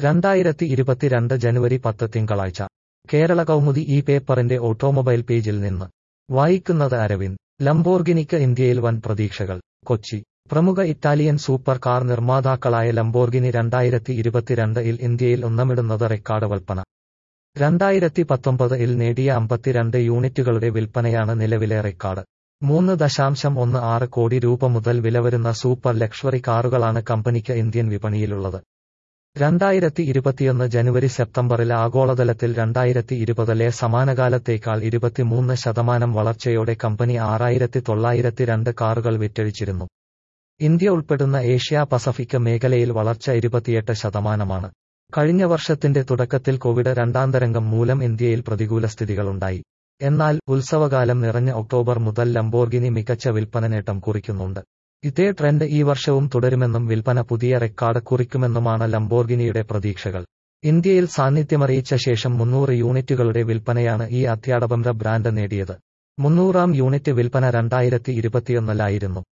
രണ്ടായിരത്തി ഇരുപത്തിരണ്ട് ജനുവരി പത്ത് തിങ്കളാഴ്ച കേരള കൗമുദി ഈ പേപ്പറിന്റെ ഓട്ടോമൊബൈൽ പേജിൽ നിന്ന് വായിക്കുന്നത് അരവിന്ദ് ലംബോർഗിനിക്ക് ഇന്ത്യയിൽ വൻ പ്രതീക്ഷകൾ കൊച്ചി പ്രമുഖ ഇറ്റാലിയൻ സൂപ്പർ കാർ നിർമ്മാതാക്കളായ ലംബോർഗിനി രണ്ടായിരത്തി ഇരുപത്തിരണ്ട് ഇൽ ഇന്ത്യയിൽ ഒന്നമിടുന്നത് റെക്കാർഡ് വിൽപ്പന രണ്ടായിരത്തി പത്തൊമ്പത് ഇൽ നേടിയ അമ്പത്തിരണ്ട് യൂണിറ്റുകളുടെ വിൽപ്പനയാണ് നിലവിലെ റെക്കാർഡ് മൂന്ന് ദശാംശം ഒന്ന് ആറ് കോടി രൂപ മുതൽ വില വരുന്ന സൂപ്പർ ലക്ഷറി കാറുകളാണ് കമ്പനിക്ക് ഇന്ത്യൻ വിപണിയിലുള്ളത് രണ്ടായിരത്തി ഇരുപത്തിയൊന്ന് ജനുവരി സെപ്റ്റംബറിൽ ആഗോളതലത്തിൽ രണ്ടായിരത്തി ഇരുപതിലെ സമാനകാലത്തേക്കാൾ ഇരുപത്തിമൂന്ന് ശതമാനം വളർച്ചയോടെ കമ്പനി ആറായിരത്തി തൊള്ളായിരത്തി രണ്ട് കാറുകൾ വിറ്റഴിച്ചിരുന്നു ഇന്ത്യ ഉൾപ്പെടുന്ന ഏഷ്യ പസഫിക് മേഖലയിൽ വളർച്ച ഇരുപത്തിയെട്ട് ശതമാനമാണ് കഴിഞ്ഞ വർഷത്തിന്റെ തുടക്കത്തിൽ കോവിഡ് രണ്ടാം തരംഗം മൂലം ഇന്ത്യയിൽ പ്രതികൂല സ്ഥിതികളുണ്ടായി എന്നാൽ ഉത്സവകാലം നിറഞ്ഞ ഒക്ടോബർ മുതൽ ലംബോർഗിനി മികച്ച വിൽപ്പന നേട്ടം കുറിക്കുന്നുണ്ട് ഇതേ ട്രെൻഡ് ഈ വർഷവും തുടരുമെന്നും വിൽപ്പന പുതിയ റെക്കോർഡ് കുറിക്കുമെന്നുമാണ് ലംബോർഗിനിയുടെ പ്രതീക്ഷകൾ ഇന്ത്യയിൽ സാന്നിധ്യമറിയിച്ച ശേഷം മുന്നൂറ് യൂണിറ്റുകളുടെ വിൽപ്പനയാണ് ഈ അത്യാഡംബര ബ്രാൻഡ് നേടിയത് മുന്നൂറാം യൂണിറ്റ് വിൽപ്പന രണ്ടായിരത്തി ഇരുപത്തിയൊന്നിലായിരുന്നു